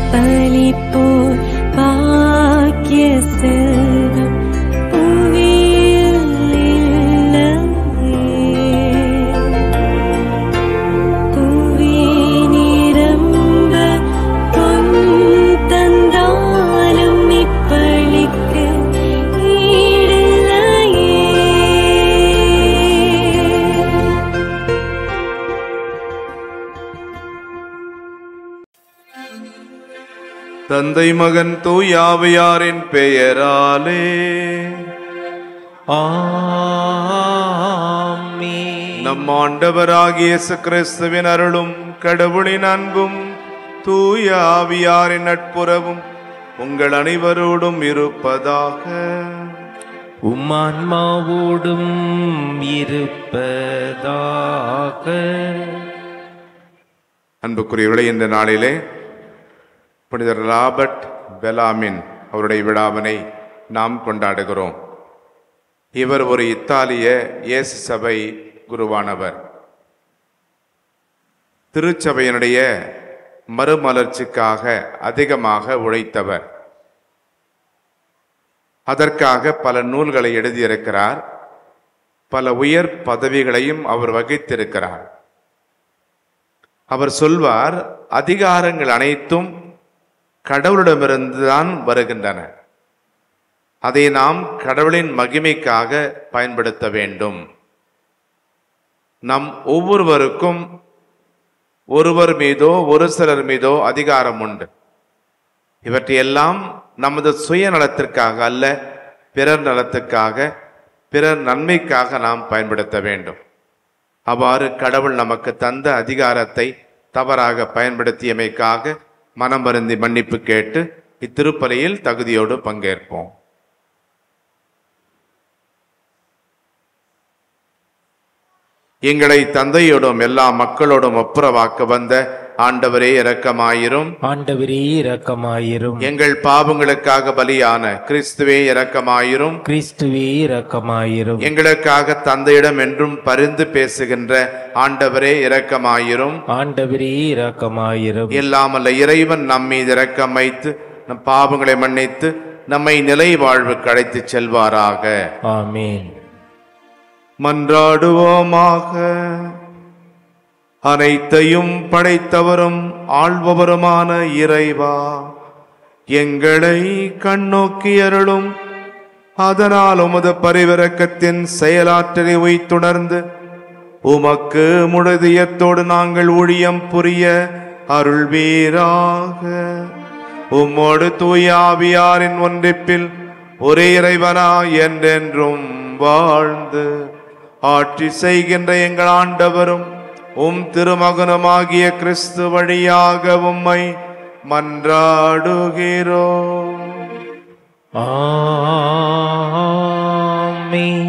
பலிப்போர் பாக்கிய செல்வம் புவியில் இல்லையே. புவி நிரம்ப பொன் தந்தாலும் இப்பளிக்கு ஈடில்லையே தந்தை மகன் தூயாவையாரின் பெயராலே ஆமென். நம் ஆண்டவராகிய இயேசு கிறிஸ்துவின் அருளும் கடவுளின் அன்பும் தூய ஆவியாரின் நட்புறவும் உங்கள் அனைவரோடும் இருப்பதாக உம்மான்மாவோடும் இருப்பதாக அன்புக்குரியவர்களே இந்த நாளிலே புனிதர் ராபர்ட் பெலாமின் அவருடைய விழாவினை நாம் கொண்டாடுகிறோம் இவர் ஒரு இத்தாலிய இயேசு சபை குருவானவர் திருச்சபையினுடைய மறுமலர்ச்சிக்காக அதிகமாக உழைத்தவர் அதற்காக பல நூல்களை எழுதியிருக்கிறார் பல உயர் பதவிகளையும் அவர் வகித்திருக்கிறார் அவர் சொல்வார் அதிகாரங்கள் அனைத்தும் கடவுளிடமிருந்து தான் வருகின்றன அதை நாம் கடவுளின் மகிமைக்காக பயன்படுத்த வேண்டும் நம் ஒவ்வொருவருக்கும் ஒருவர் மீதோ ஒரு சிலர் மீதோ அதிகாரம் உண்டு இவற்றையெல்லாம் நமது சுயநலத்திற்காக அல்ல பிறர் நலத்துக்காக பிறர் நன்மைக்காக நாம் பயன்படுத்த வேண்டும் அவ்வாறு கடவுள் நமக்கு தந்த அதிகாரத்தை தவறாக பயன்படுத்தியமைக்காக மனம் வருந்தி மன்னிப்பு கேட்டு இத்திருப்பலியில் தகுதியோடு பங்கேற்போம் எங்களை தந்தையோடும் எல்லா மக்களோடும் ஒப்புரவாக்க வந்த ஆண்டவரே இரக்கமாயிரும் ஆண்டவரே இரக்கமாயிரும் எங்கள் பாவங்களுக்காக பலியான கிறிஸ்துவே இரக்கமாயிரும் கிறிஸ்துவே இரக்கமாயிரும் எங்களுக்காக தந்தையிடம் என்றும் பரிந்து பேசுகின்ற ஆண்டவரே இரக்கமாயிரும் ஆண்டவரே இரக்கமாயிரும் எல்லாமல்ல இறைவன் நம் மீது இரக்கம் வைத்து நம் பாவங்களை மன்னித்து நம்மை நிலை வாழ்வுக்கு அழைத்துச் செல்வாராக ஆமென் மன்றாடுவோமாக அனைத்தையும் படைத்தவரும் ஆள்பவருமான இறைவா எங்களை கண்ணோக்கி அருளும் அதனால் உமது பரிவிரக்கத்தின் செயலாற்றலை உய்த்துணர்ந்து உமக்கு முழுதியத்தோடு நாங்கள் ஊழியம் புரிய அருள்வீராக உம்மோடு தூய ஆவியாரின் ஒன்றிப்பில் ஒரே இறைவனா என்றென்றும் வாழ்ந்து ஆட்சி செய்கின்ற எங்கள் ஆண்டவரும் உம் திருமகனுமாகிய கிறிஸ்து வழியாக உம்மை மன்றாடுகிறோம் ஆமென்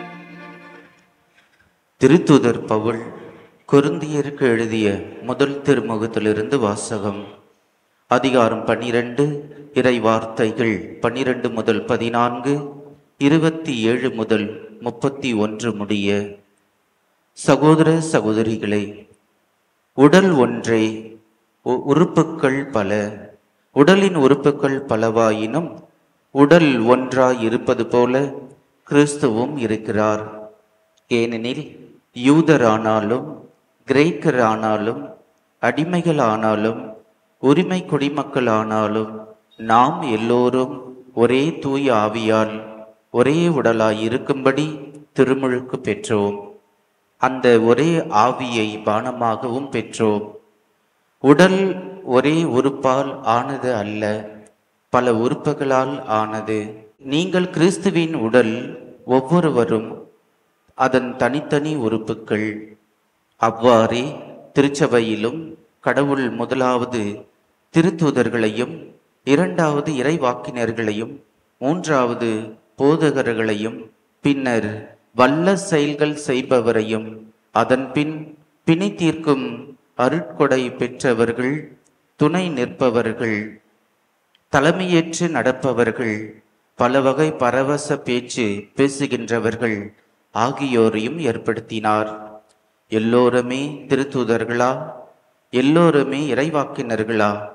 திருத்துதர் பவுல் கொருந்தியருக்கு எழுதிய முதல் திருமுகத்திலிருந்து வாசகம் அதிகாரம் பன்னிரண்டு இறை வார்த்தைகள் பன்னிரண்டு முதல் பதினான்கு இருபத்தி ஏழு முதல் முப்பத்தி ஒன்று முடிய சகோதர சகோதரிகளே உடல் ஒன்றே உ- உறுப்புக்கள் பல உடலின் உறுப்புக்கள் பலவாயினும் உடல் ஒன்றாய் இருப்பது போல கிறிஸ்துவும் இருக்கிறார் ஏனெனில் யூதரானாலும் கிரேக்கரானாலும் அடிமைகளானாலும் உரிமை குடிமக்களானாலும் நாம் எல்லோரும் ஒரே தூய ஆவியால் ஒரே உடலாய் இருக்கும்படி திருமுழுக்கு பெற்றோம் அந்த ஒரே ஆவியை பானமாகவும் பெற்றோம் உடல் ஒரே உறுப்பால் ஆனது அல்ல பல உறுப்புகளால் ஆனது நீங்கள் கிறிஸ்துவின் உடல் ஒவ்வொருவரும் அதன் தனித்தனி உறுப்புக்கள் அவ்வாறே திருச்சபையிலும் கடவுள் முதலாவது திருத்தூதர்களையும் இரண்டாவது இறைவாக்கினர்களையும் மூன்றாவது போதகர்களையும் பின்னர் வல்ல செயல்கள் செய்பவரையும் அதன்பின் பிணை தீர்க்கும் அருட்கொடை பெற்றவர்கள் துணை நிற்பவர்கள் தலைமையேற்று நடப்பவர்கள் பல வகை பரவச பேச்சு பேசுகின்றவர்கள் ஆகியோரையும் ஏற்படுத்தினார் எல்லோருமே திருத்தூதர்களா எல்லோருமே இறைவாக்கினர்களா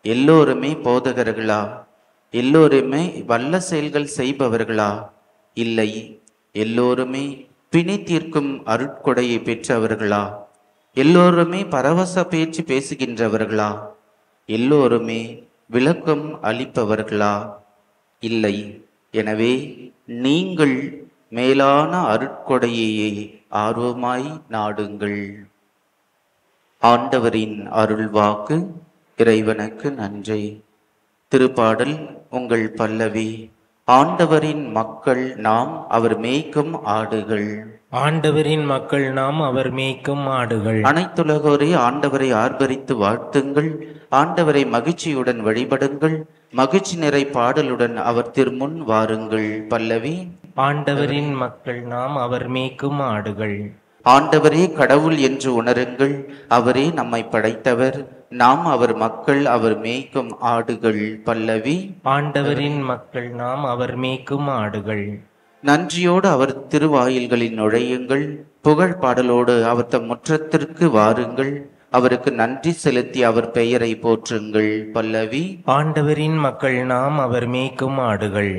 எல்லோருமே போதகர்களா எல்லோருமே வல்ல செயல்கள் செய்பவர்களா இல்லை எல்லோருமே பிணி தீர்க்கும் அருட்கொடையை பெற்றவர்களா எல்லோருமே பரவச பேச்சு பேசுகின்றவர்களா எல்லோருமே விளக்கம் அளிப்பவர்களா இல்லை எனவே நீங்கள் மேலான அருட்கொடையையே ஆர்வமாய் நாடுங்கள் ஆண்டவரின் அருள்வாக்கு இறைவனுக்கு நன்றி திருப்பாடல் உங்கள் பல்லவி ஆண்டவரின் மக்கள் நாம் அவர் மேய்க்கும் ஆடுகள் ஆண்டவரின் மக்கள் நாம் அவர் மேய்க்கும் ஆடுகள் அனைத்துலகோரே ஆண்டவரை ஆர்ப்பரித்து வாழ்த்துங்கள் ஆண்டவரை மகிழ்ச்சியுடன் வழிபடுங்கள் மகிழ்ச்சி நிறை பாடலுடன் அவர் திருமுன் வாருங்கள் பல்லவி ஆண்டவரின் மக்கள் நாம் அவர் மேய்க்கும் ஆடுகள் ஆண்டவரே கடவுள் என்று உணருங்கள் அவரே நம்மை படைத்தவர் நாம் அவர் மக்கள் அவர் மேய்க்கும் ஆடுகள் பல்லவி ஆண்டவரின் மக்கள் நாம் அவர் மேய்க்கும் ஆடுகள் நன்றியோடு அவர் திருவாயில்களில் நுழையுங்கள் புகழ் பாடலோடு அவர் தம் முற்றத்திற்கு வாருங்கள் அவருக்கு நன்றி செலுத்தி அவர் பெயரை போற்றுங்கள் பல்லவி ஆண்டவரின் மக்கள் நாம் அவர் மேய்க்கும் ஆடுகள்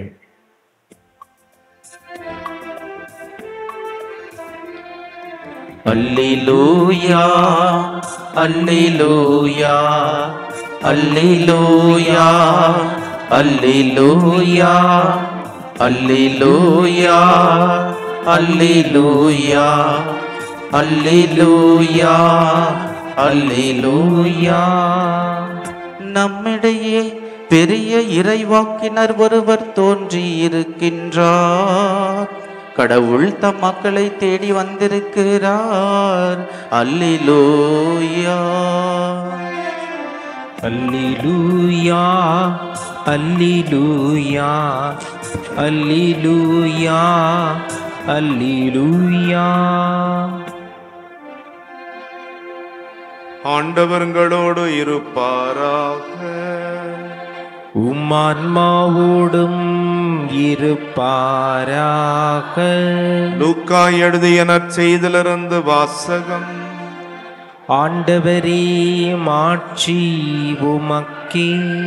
அல்லேலூயா அல்லேலூயா அல்லேலூயா அல்லேலூயா அல்லேலூயா அல்லேலூயா அல்லேலூயா அல்லேலூயா நம்மிடையே பெரிய இறைவாக்கினர் ஒருவர் தோன்றி இருக்கின்றார் கடவுள் தம் மக்களை தேடி வந்திருக்கிறார் அல்லேலூயா அல்லேலூயா அல்லேலூயா அல்லேலூயா அல்லேலூயா ஆண்டவர்களோடு இருப்பாராக உம்மான்மாவோடும் இருப்பாராக லூக்கா எழுதிய நற்செய்திலிருந்து வாசகம் ஆண்டவரே மாட்சி உமக்கே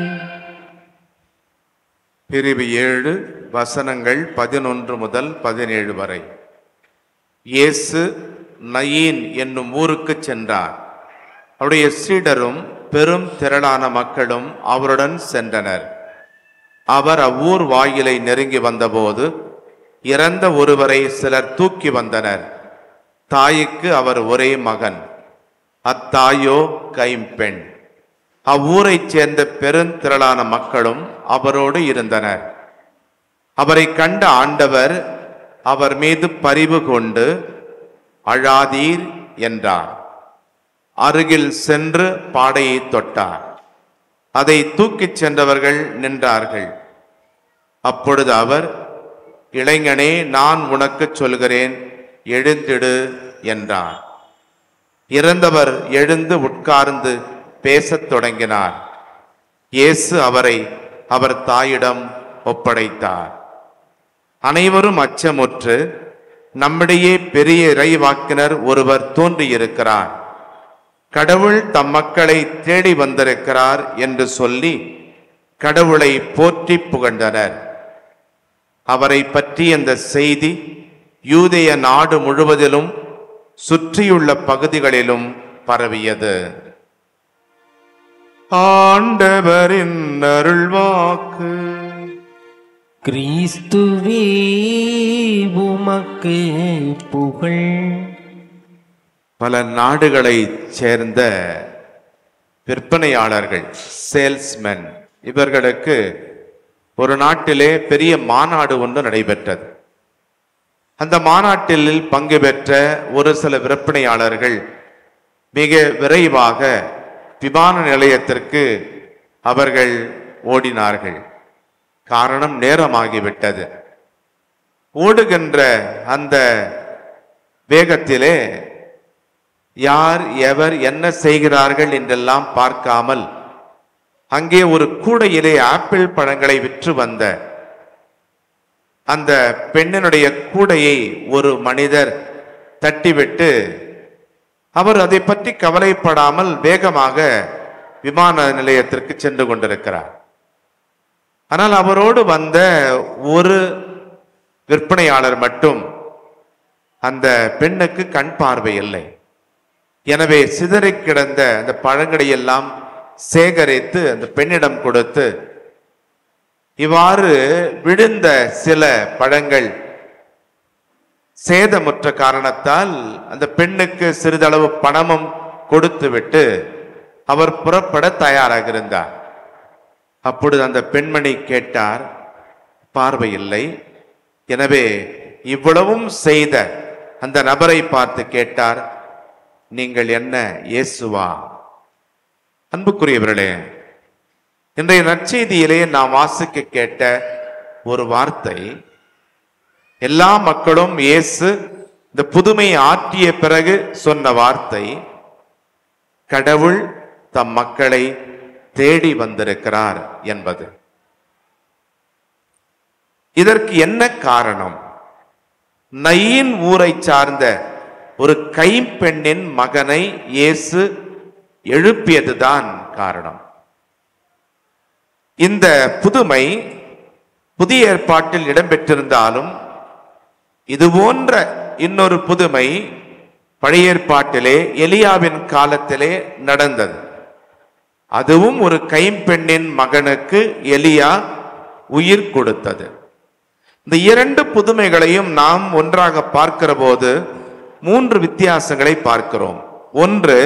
பிரிவு ஏழு வசனங்கள் பதினொன்று முதல் பதினேழு வரை இயேசு நயீன் என்னும் ஊருக்கு சென்றார் அவருடைய சீடரும் பெரும் திரளான மக்களும் அவருடன் சென்றனர் அவர் அவ்வூர் வாயிலை நெருங்கி வந்தபோது இறந்த ஒருவரை சிலர் தூக்கி வந்தனர் தாய்க்கு அவர் ஒரே மகன் அத்தாயோ கைம்பெண் அவ்வூரைச் சேர்ந்த பெருந்திரளான மக்களும் அவரோடு இருந்தனர் அவரை கண்ட ஆண்டவர் அவர் மீது பரிவு கொண்டு அழாதீர் என்றார் அருகில் சென்று பாடையை தொட்டார் அதை தூக்கிச் சென்றவர்கள் நின்றார்கள் அப்பொழுது அவர் இளைஞனே நான் உனக்குச் சொல்கிறேன் எழுந்திடு என்றார் இறந்தவர் எழுந்து உட்கார்ந்து பேசத் தொடங்கினார் இயேசு அவரை அவர் தாயிடம் ஒப்படைத்தார் அனைவரும் அச்சமுற்று நம்மிடையே பெரிய இறைவாக்கினர் ஒருவர் தோன்றியிருக்கிறார் கடவுள் தம் மக்களை தேடி வந்திருக்கிறார் என்று சொல்லி கடவுளை போற்றி புகழ்ந்தனர் அவரை பற்றி அந்த செய்தி யூதேய நாடு முழுவதிலும் சுற்றியுள்ள பகுதிகளிலும் பரவியது ஆண்டவரின் அருள்வாக்கு கிறிஸ்துவே உமக்கு புகழ் பல நாடுகளைச் சேர்ந்த விற்பனையாளர்கள் சேல்ஸ்மென் இவர்களுக்கு ஒரு நாட்டிலே பெரிய மாநாடு ஒன்று நடைபெற்றது அந்த மாநாட்டில் பங்கு பெற்ற ஒரு சில விற்பனையாளர்கள் மிக விரைவாக விமான நிலையத்திற்கு அவர்கள் ஓடினார்கள் காரணம் நேரமாகிவிட்டது ஓடுகின்ற அந்த வேகத்திலே யார் எவர் என்ன செய்கிறார்கள் என்றெல்லாம் பார்க்காமல் அங்கே ஒரு கூடையிலே ஆப்பிள் பழங்களை விற்று வந்த அந்த பெண்ணினுடைய கூடையை ஒரு மனிதர் தட்டிவிட்டு அவர் அதை பற்றி கவலைப்படாமல் வேகமாக விமான நிலையத்திற்கு சென்று கொண்டிருக்கிறார் ஆனால் அவரோடு வந்த ஒரு விற்பனையாளர் மட்டும் அந்த பெண்ணுக்கு கண் பார்வை இல்லை எனவே சிதறி கிடந்த அந்த பழங்களை எல்லாம் சேகரித்து அந்த பெண்ணிடம் கொடுத்து இவ்வாறு விழுந்த சில பழங்கள் சேதமுற்ற காரணத்தால் அந்த பெண்ணுக்கு சிறிதளவு பணமும் கொடுத்துவிட்டு அவர் புறப்பட தயாராக இருந்தார் அப்பொழுது அந்த பெண்மணி கேட்டார் பார்வை இல்லை எனவே இவ்வளவும் செய்த அந்த நபரை பார்த்து கேட்டார் நீங்கள் என்ன இயேசுவா அன்புக்குரியவர்களே இன்றைய நற்செய்தியிலே நாம் வாசிக்க கேட்ட ஒரு வார்த்தை எல்லா மக்களும் இயேசு இந்த புதுமை ஆற்றிய பிறகு சொன்ன வார்த்தை கடவுள் தம் மக்களை தேடி வந்திருக்கிறார் என்பது இதற்கு என்ன காரணம் நயின் ஊரை சார்ந்த ஒரு கைம்பெண்ணின் மகனை இயேசு எழுப்பியதுதான் காரணம் இந்த புதுமை புதிய ஏற்பாட்டில் இடம்பெற்றிருந்தாலும் இது போன்ற இன்னொரு புதுமை பழைய ஏற்பாட்டிலே எலியாவின் காலத்திலே நடந்தது அதுவும் ஒரு கைம்பெண்ணின் மகனுக்கு எலியா உயிர் கொடுத்தது இந்த இரண்டு புதுமைகளையும் நாம் ஒன்றாக பார்க்கிற போது மூன்று வித்தியாசங்களை பார்க்கிறோம் ஒன்று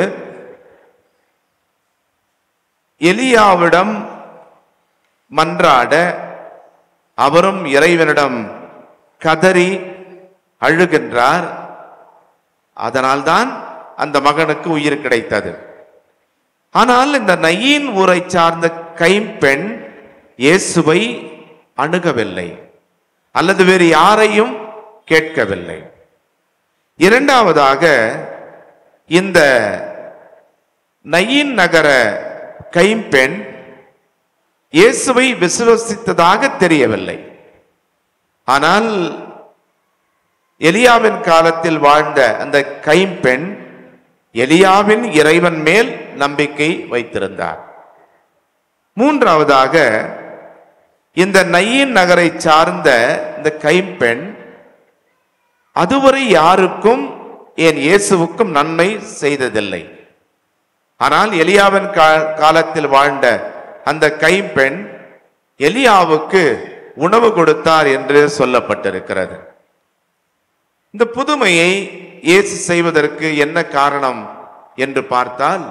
எலியாவிடம் மன்றாட அவரும் இறைவனிடம் கதறி அழுகின்றார் அதனால்தான் அந்த மகனுக்கு உயிர் கிடைத்தது ஆனால் இந்த நயீன் ஊரை சார்ந்த கைம்பெண் இயேசுவை அணுகவில்லை அல்லது வேறு யாரையும் கேட்கவில்லை இரண்டாவதாக இந்த நயீன் நகர கைம்பெண் இயேசுவை விசுவசித்ததாக தெரியவில்லை ஆனால் எலியாவின் காலத்தில் வாழ்ந்த அந்த கைம்பெண் எலியாவின் இறைவன் மேல் நம்பிக்கை வைத்திருந்தார் மூன்றாவதாக இந்த நயீன் நகரை சார்ந்த இந்த கைம்பெண் அதுவரை யாருக்கும் ஏன் இயேசுவுக்கும் நன்மை செய்ததில்லை ஆனால் எலியாவின் கா- காலத்தில் வாழ்ந்த அந்த கைம்பெண் எலியாவுக்கு உணவு கொடுத்தார் என்று சொல்லப்பட்டிருக்கிறது இந்த புதுமையை இயேசு செய்வதற்கு என்ன காரணம் என்று பார்த்தால்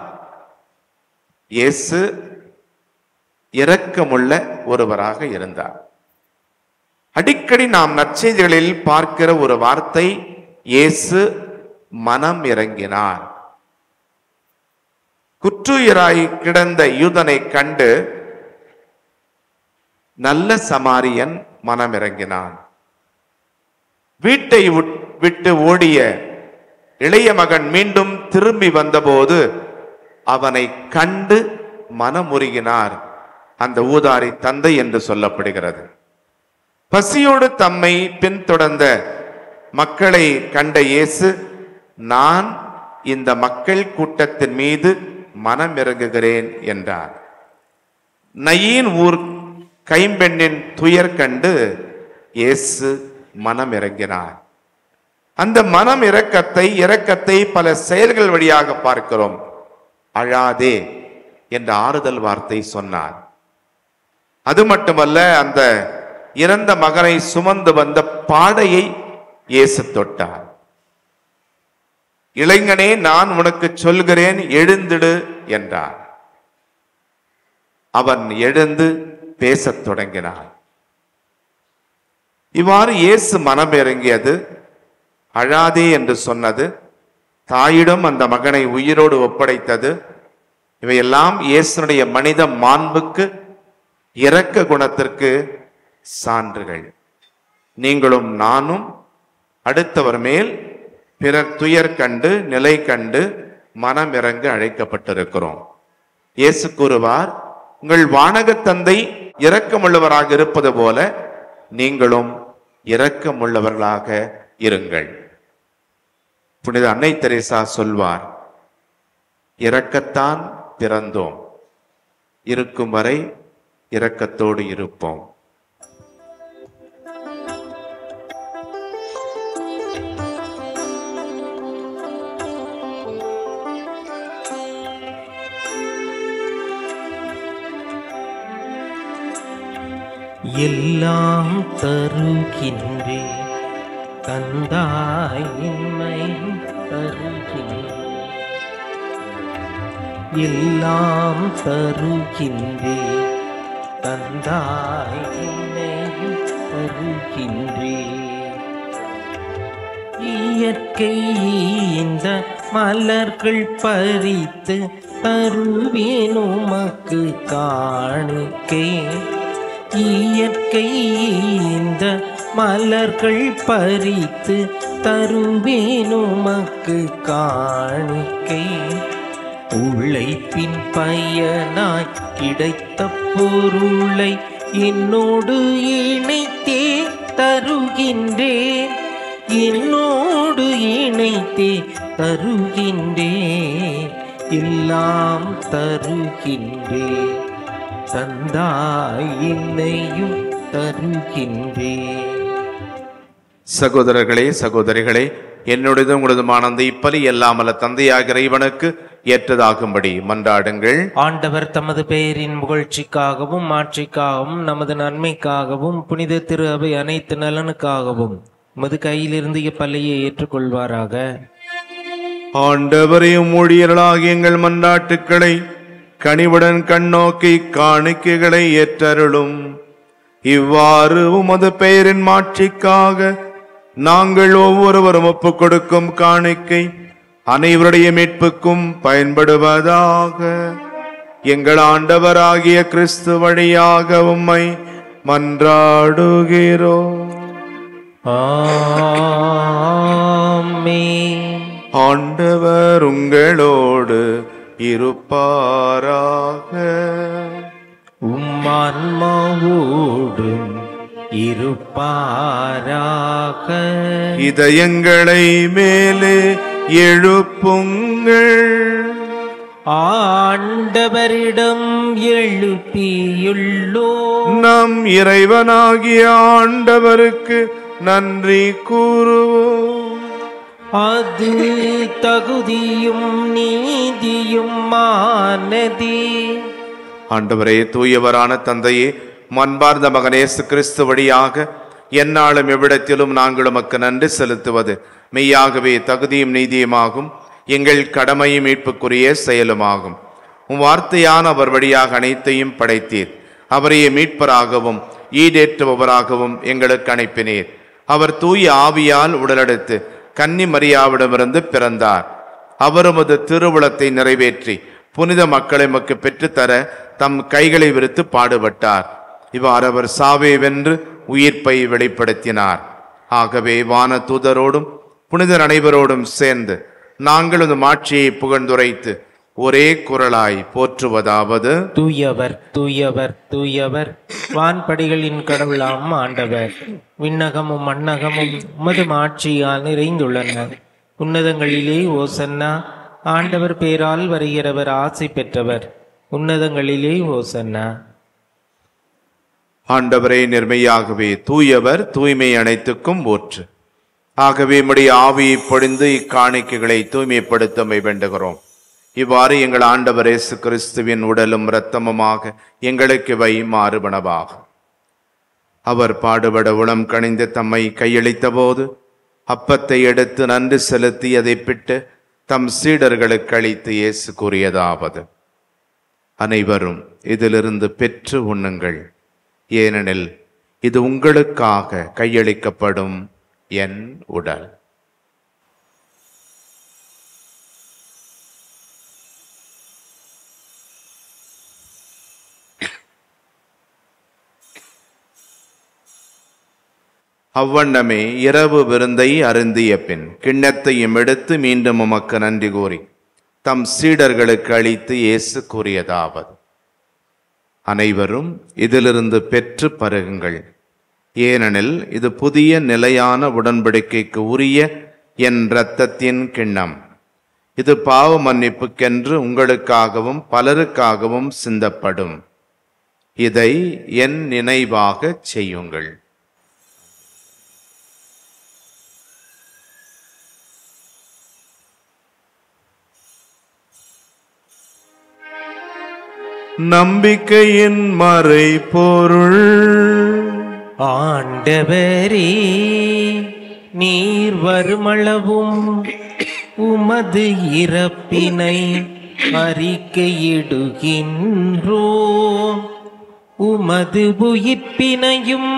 இயேசு இரக்கமுள்ள ஒருவராக இருந்தார் அடிக்கடி நாம் நற்செய்திகளில் பார்க்கிற ஒரு வார்த்தை இயேசு மனம் இறங்கினார் குற்றுயிராய் கிடந்த யூதனை கண்டு நல்ல சமாரியன் மனம் இறங்கினான் வீட்டை உட்- விட்டு ஓடிய இளைய மகன் மீண்டும் திரும்பி வந்தபோது அவனை கண்டு மனமுருகினார் அந்த ஊதாரி தந்தை என்று சொல்லப்படுகிறது பசியோடு தம்மை பின்தொடர்ந்த மக்களை கண்ட இயேசு நான் இந்த மக்கள் கூட்டத்தின் மீது மனம் இறங்குகிறேன் என்றார் நயீன் ஊர் கைம்பெண்ணின் துயர் கண்டு இயேசு மனம் இறங்கினார் அந்த மனம் இரக்கத்தை இரக்கத்தை பல செயல்கள் வழியாக பார்க்கிறோம் அழாதே என்ற ஆறுதல் வார்த்தை சொன்னார் அது மட்டுமல்ல அந்த இறந்த மகனை சுமந்து வந்த பாடையை இயேசு தொட்டார் இளைஞனே நான் உனக்கு சொல்கிறேன் எழுந்திடு என்றார் அவன் எழுந்து பேசத் தொடங்கினான் இவ்வாறு இயேசு மனம் இறங்கியது அழாதே என்று சொன்னது தாயிடம் அந்த மகனை உயிரோடு ஒப்படைத்தது இவையெல்லாம் இயேசுனுடைய மனித மாண்புக்கு இரக்க குணத்திற்கு சான்றுகள் நீங்களும் நானும் அடுத்தவர் மேல் பிறர் துயர் கண்டு நிலை கண்டு மனம் இறங்க அழைக்கப்பட்டிருக்கிறோம் இயேசு கூறுவார் உங்கள் வானகத் தந்தை இரக்கமுள்ளவராக இருப்பது போல நீங்களும் இரக்கமுள்ளவர்களாக இருங்கள் புனித அன்னை தெரேசா சொல்வார் இரக்கத்தான் பிறந்தோம் இருக்கும் வரை இரக்கத்தோடு இருப்போம் எல்லாம் தருகின்றே தந்தாயின்மை தருகின்றே எல்லாம் தருகின்றே தந்தாயின்மை தருகின்றே இயற்கை இந்த மலர்கள் பறித்து தருவேன் உமக்கு காணிக்கை இயற்கை இந்த மலர்கள் பறித்து தருவேன் உமக்கு காணிக்கை உழைப்பின் பயனாய் கிடைத்த பொருளை என்னோடு இணைத்தே தருகின்றேன் என்னோடு இணைத்தே தருகின்றேன் எல்லாம் தருகின்றேன் தந்தாய் என்னையும் தருகின்றேன் சகோதரர்களே சகோதரிகளே என்னுடையது உங்களதுமான அந்த இப்பலி எல்லாமல்ல தந்தையாகிற இவனுக்கு ஏற்றதாகும்படி மன்றாடுங்கள் ஆண்டவர் தமது பெயரின் புகழ்ச்சிக்காகவும் மாட்சிக்காகவும் நமது நன்மைக்காகவும் புனித திரு அவை அனைத்து நலனுக்காகவும் உமது கையிலிருந்து இப்பள்ளியை ஏற்றுக்கொள்வாராக ஆண்டவரையும் ஊழியர்களாகிய எங்கள் மன்றாட்டுக்களை கனிவுடன் கண்ணோக்கி காணிக்கைகளை ஏற்றருளும் இவ்வாறு உமது பெயரின் மாட்சிக்காக நாங்கள் ஒவ்வொருவரும் ஒப்புக் கொடுக்கும் காணிக்கை அனைவருடைய மீட்புக்கும் பயன்படுவதாக எங்கள் ஆண்டவராகிய கிறிஸ்து வழியாக உம்மை மன்றாடுகிறோம் ஆமென். ஆண்டவர் உங்களோடு இருப்பாராக உம்மான்மாவோடும் இருப்பாராக இதயங்களை மேலே எழுப்புங்கள் ஆண்டவரிடம் எழுப்பியுள்ளோ நம் இறைவனாகிய ஆண்டவருக்கு நன்றி கூறுவோம் அது தகுதியும் நீதியும் மானதே ஆண்டவரே தூயவரான தந்தையே மன்பார்ந்த மகனேசு கிறிஸ்து வழியாக எந்நாளும் எவ்விடத்திலும் நாங்கள் உமக்கு நன்றி செலுத்துவது மெய்யாகவே தகுதியும் நீதியுமாகும் எங்கள் கடமையும் மீட்புக்குரிய செயலுமாகும் உம் வார்த்தையான அவர் வழியாக அனைத்தையும் படைத்தீர் அவரையே மீட்பராகவும் ஈடேற்றுபவராகவும் எங்களுக்கு அனுப்பினீர் அவர் தூய ஆவியால் உடலெடுத்து கன்னி மரியாவிடமிருந்து பிறந்தார் அவர் உமது திருவுளத்தை நிறைவேற்றி புனித மக்களை மக்கு பெற்றுத்தர தம் கைகளை விரித்து பாடுபட்டார் இவ்வாறு அவர் சாவை வென்று உயிர்ப்பை வெளிப்படுத்தினார் ஆகவே வான தூதரோடும் புனிதர் அனைவரோடும் சேர்ந்து நாங்கள் இந்த மாட்சியை புகழ்ந்துரைத்து ஒரே குரலாய் போற்றுவதாவது தூயவர் தூயவர் தூயவர் வான்படிகளின் கடவுளாம் ஆண்டவர் விண்ணகமும் மண்ணகமும் உமது ஆட்சியால் நிறைந்துள்ளன உன்னதங்களிலே ஓசன்னா ஆண்டவர் பேரால் வருகிறவர் ஆசை பெற்றவர் உன்னதங்களிலே ஓசன்னா ஆண்டவரே நிர்மையாகவே தூயவர் தூய்மை அனைத்துக்கும் ஊற்று ஆகவே உம்முடைய ஆவியை பொழிந்து இக்காணிக்கைகளை தூய்மைப்படுத்தமை வேண்டுகிறோம் இவ்வாறு எங்கள் ஆண்டவர் இயேசு கிறிஸ்துவின் உடலும் இரத்தமுமாக எங்களுக்கு வை மாறுபனவாகும் அவர் பாடுபட உளம் கணிந்து தம்மை கையளித்த போது அப்பத்தை எடுத்து நன்றி செலுத்தி அதை பிட்டு தம் சீடர்களுக்கு அளித்து இயேசு கூறியதாவது அனைவரும் இதிலிருந்து பெற்று உண்ணுங்கள் ஏனெனில் இது உங்களுக்காக கையளிக்கப்படும் என் உடல் அவ்வண்ணமே இரவு விருந்தை அருந்திய பின் கிண்ணத்தையும் எடுத்து மீண்டும் உமக்கு நன்றி கூறி தம் சீடர்களுக்கு அளித்து இயேசு கூறியதாவது அனைவரும் இதிலிருந்து பெற்று பருகுங்கள் ஏனெனில் இது புதிய நிலையான உடன்படிக்கைக்கு உரிய என் இரத்தத்தின் கிண்ணம் இது பாவ மன்னிப்புக்கென்று உங்களுக்காகவும் பலருக்காகவும் சிந்தப்படும் இதை என் நினைவாகச் செய்யுங்கள் நம்பிக்கையின் மறை பொருள் ஆண்டவரே நீர் வருமளவும் உமது இறப்பினை அறிக்கையிடுகின்றோம் உமது உயிர்ப்பினையும்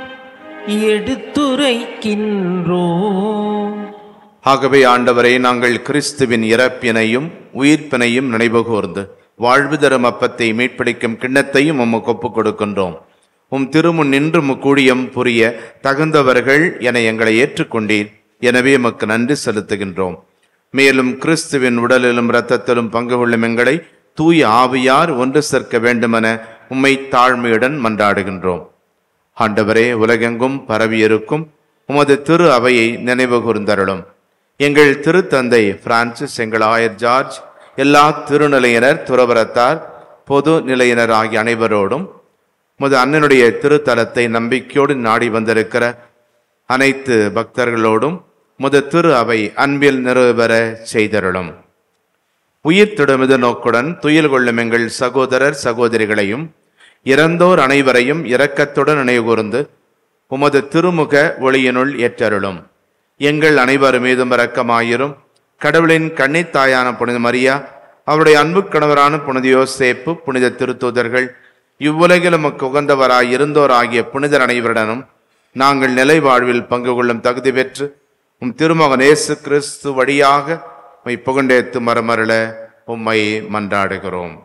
எடுத்துரைக்கின்றோம் ஆகவே ஆண்டவரே நாங்கள் கிறிஸ்துவின் இறப்பினையும் உயிர்ப்பினையும் நினைவுகூர்ந்து வாழ்வு தரும் அப்பத்தை மீட்பிடிக்கும் கிண்ணத்தையும் உமக்கு ஒப்புக் கொடுக்கின்றோம் உம் திருமுன் நின்று முக்கூடியம் புரிய தகுந்தவர்கள் என எங்களை ஏற்றுக்கொண்டீர் எனவே எமக்கு நன்றி செலுத்துகின்றோம் மேலும் கிறிஸ்துவின் உடலிலும் இரத்தத்திலும் பங்கு கொள்ளும் எங்களை தூய ஆவியார் ஒன்று சேர்க்க வேண்டுமென உம்மை தாழ்மையுடன் மன்றாடுகின்றோம் ஆண்டவரே உலகெங்கும் பரவியிருக்கும் உமது திரு அவையை நினைவு கூர்ந்தருளும் எங்கள் திருத்தந்தை பிரான்சிஸ் எங்கள் ஆயர் ஜார்ஜ் எல்லா திருநிலையினர் துறவரத்தார் பொது நிலையினர் ஆகிய அனைவரோடும் உமது அண்ணனுடைய திருத்தலத்தை நம்பிக்கையோடு நாடி வந்திருக்கிற அனைத்து பக்தர்களோடும் முத திரு அவை அன்பில் நிறைவேற செய்தருளும் உயிர் திடுமிது நோக்குடன் துயில் கொள்ளும் எங்கள் சகோதரர் சகோதரிகளையும் இறந்தோர் அனைவரையும் இரக்கத்துடன் நினைவுகூர்ந்து உமது திருமுக ஒளியினுள் ஏற்றருளும் எங்கள் அனைவர் மீதும் இரக்கமாயிரும் கடவுளின் கன்னித்தாயான புனித மரியா அவருடைய அன்பு கணவரான புனித யோசேப்பு புனித திருத்தூதர்கள் இவ்வுலகில் உமக்கு உகந்தவராய் இருந்தோர் ஆகிய புனிதர் அனைவருடனும் நாங்கள் நிலை வாழ்வில் பங்கு கொள்ளும் தகுதி பெற்று உம் திருமகன் இயேசு கிறிஸ்து வழியாக உம்மை புகண்டேத்து மரமருள உம்மை மன்றாடுகிறோம்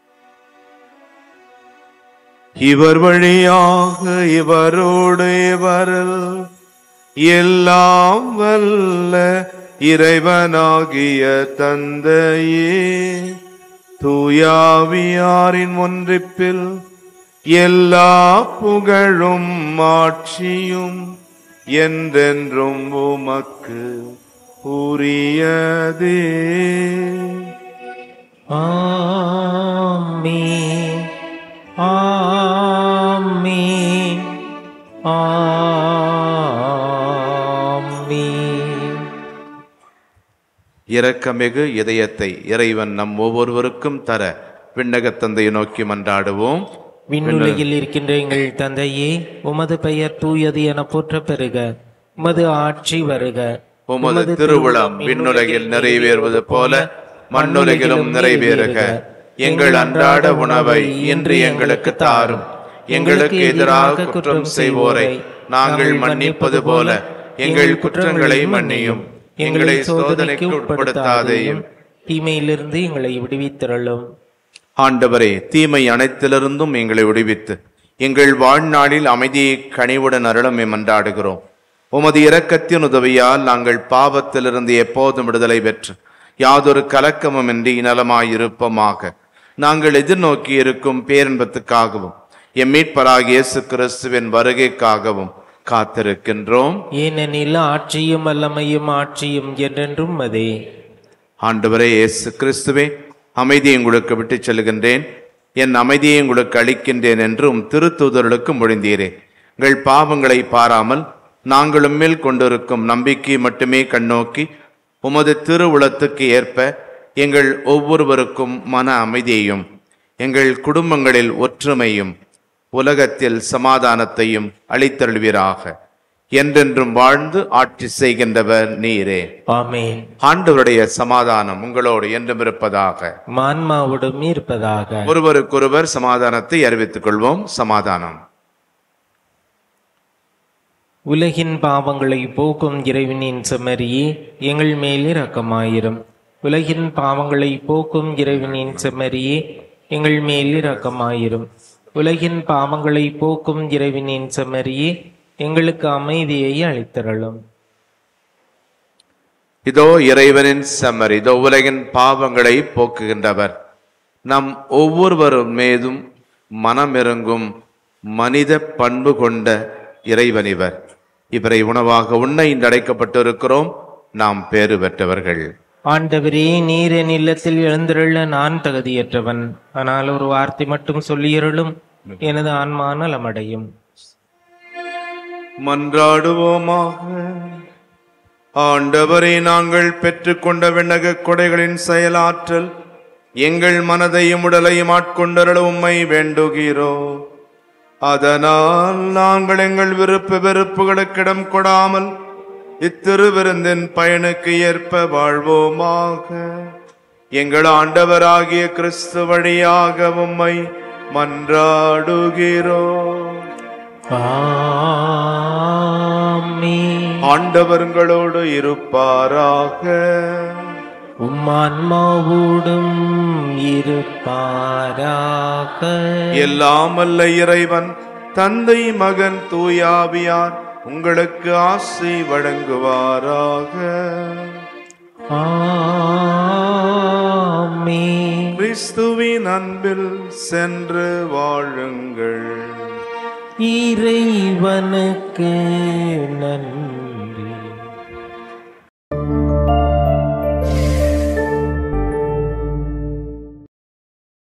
இவர் வழியாக இவரோடு இவரில் எல்லாம் வல்ல இறைவனாகிய தந்தையே தூயாவியாரின் ஒன்றிப்பில் எல்லா புகழும் ஆட்சியும் என்றென்றும் உமக்கு உரியதே ஆமென் ஆமென் ஆமென் இரக்கமிகு இதயத்தை இறைவன் நம் ஒவ்வொருவருக்கும் தர விண்ணகத் தந்தையை நோக்கி மன்றாடுவோம் விண்ணுலகில் இருக்கின்ற எங்கள் தந்தையே உமது பெயர் தூயது என போற்ற பெறுக உமது ஆட்சி வருக உமது திருவுளம் விண்ணுலகில் நிறைவேறுவது போல மண்ணுலகிலும் நிறைவேறுக எங்கள் அன்றாட உணவை இன்று எங்களுக்கு தாரும் எங்களுக்கு எதிராக குற்றம் செய்வோரை நாங்கள் மன்னிப்பது போல எங்கள் குற்றங்களை மன்னியும் எங்களை சோதனைக்கு உட்படுத்தாதேயும் தீமையிலிருந்து எங்களை விடுவித்திரளும் ஆண்டவரே தீமை அனைத்திலிருந்தும் எங்களை விடுவித்து எங்கள் வாழ்நாளில் அமைதியை கனிவுடன் அருளமை மன்றாடுகிறோம் உமது இரக்கத்தின் உதவியால் நாங்கள் பாவத்திலிருந்து எப்போதும் விடுதலை பெற்று யாதொரு கலக்கமுமின்றி நலமாயிருப்போமாக நாங்கள் எதிர்நோக்கி இருக்கும் பேரின்பத்துக்காகவும் எம் மீட்பராகிய இயேசு கிறிஸ்துவின் வருகைக்காகவும் காத்திருக்கின்றோம் ஏனெனில் ஆட்சியும் வல்லமையும் ஆட்சியும் என்றென்றும் அதே ஆண்டவரே இயேசு கிறிஸ்துவே அமைதியை உங்களுக்கு விட்டுச் செல்கின்றேன் என் அமைதியை உங்களுக்கு அளிக்கின்றேன் என்றும் திருத்தூதர்களுக்கு மொழிந்தீரே எங்கள் பாவங்களை பாராமல் நாங்கள் உம்மேல் கொண்டிருக்கும் நம்பிக்கையை மட்டுமே கண்ணோக்கி உமது திருவுளத்துக்கு ஏற்ப எங்கள் ஒவ்வொருவருக்கும் மன அமைதியையும் எங்கள் குடும்பங்களில் ஒற்றுமையும் உலகத்தில் சமாதானத்தையும் அளித்தருள்வீராக என்றென்றும் வாழ்ந்து ஆட்சி செய்கின்றவர் நீரே ஆமென் ஆண்டவருடைய சமாதானம் உங்களோடு என்றும் இருப்பதாக மான்மாவுடன் இருப்பதாக ஒருவருக்கொருவர் சமாதானத்தை அறிவித்துக் கொள்வோம் சமாதானம் உலகின் பாவங்களை போக்கும் இறைவனின் செம்மறியே எங்கள் மேல் இரக்கமாயிரும் உலகின் பாவங்களை போக்கும் இறைவனின் செம்மறியே எங்கள் மேல் இரக்கமாயிரும் உலகின் பாவங்களை போக்கும் இறைவனின் செம்மறியே எங்களுக்கு அமைதியை அளித்தரலும் இதோ இறைவனின் செம்மறி இதோ உலகின் பாவங்களை போக்குகின்றவர் நம் ஒவ்வொருவரும் மீதும் மனமிறங்கும் மனித பண்பு கொண்ட இறைவனிவர் இவரை உணவாக உண்ண இன்று அடைக்கப்பட்டிருக்கிறோம் நாம் பேறு பெற்றவர்கள் ஆண்டவரே நீர் என் இல்லத்தில் எழுந்திருள்ள நான் தகுதியற்றவன் ஆனால் ஒரு வார்த்தை மட்டும் சொல்லியருளும் எனது ஆன்மா நலமடையும் மன்றாடுவோமாக ஆண்டவரை நாங்கள் பெற்றுக்கொண்ட விண்ணக கொடைகளின் செயலாற்றல் எங்கள் மனதையும் உடலையும் ஆட்கொண்டருள உம்மை வேண்டுகிறோம் அதனால் நாங்கள் எங்கள் விருப்ப வெறுப்புகளுக்கிடம் கொடாமல் இத்திருவிருந்தின் பயனுக்கு ஏற்ப வாழ்வோமாக எங்கள் ஆண்டவராகிய கிறிஸ்து வழியாக உம்மை மன்றாடுகிறோம் ஆமென். ஆண்டவர்களோடு இருப்பாராக உம்மான்மாவோடும் இருப்பாராக எல்லாம் அல்ல இறைவன் தந்தை மகன் தூயாவியார் உங்களுக்கு ஆசை வழங்குவாராக ஆமென். கிறிஸ்துவின் அன்பில் சென்று வாழுங்கள் இறைவனுக்கு நன்றி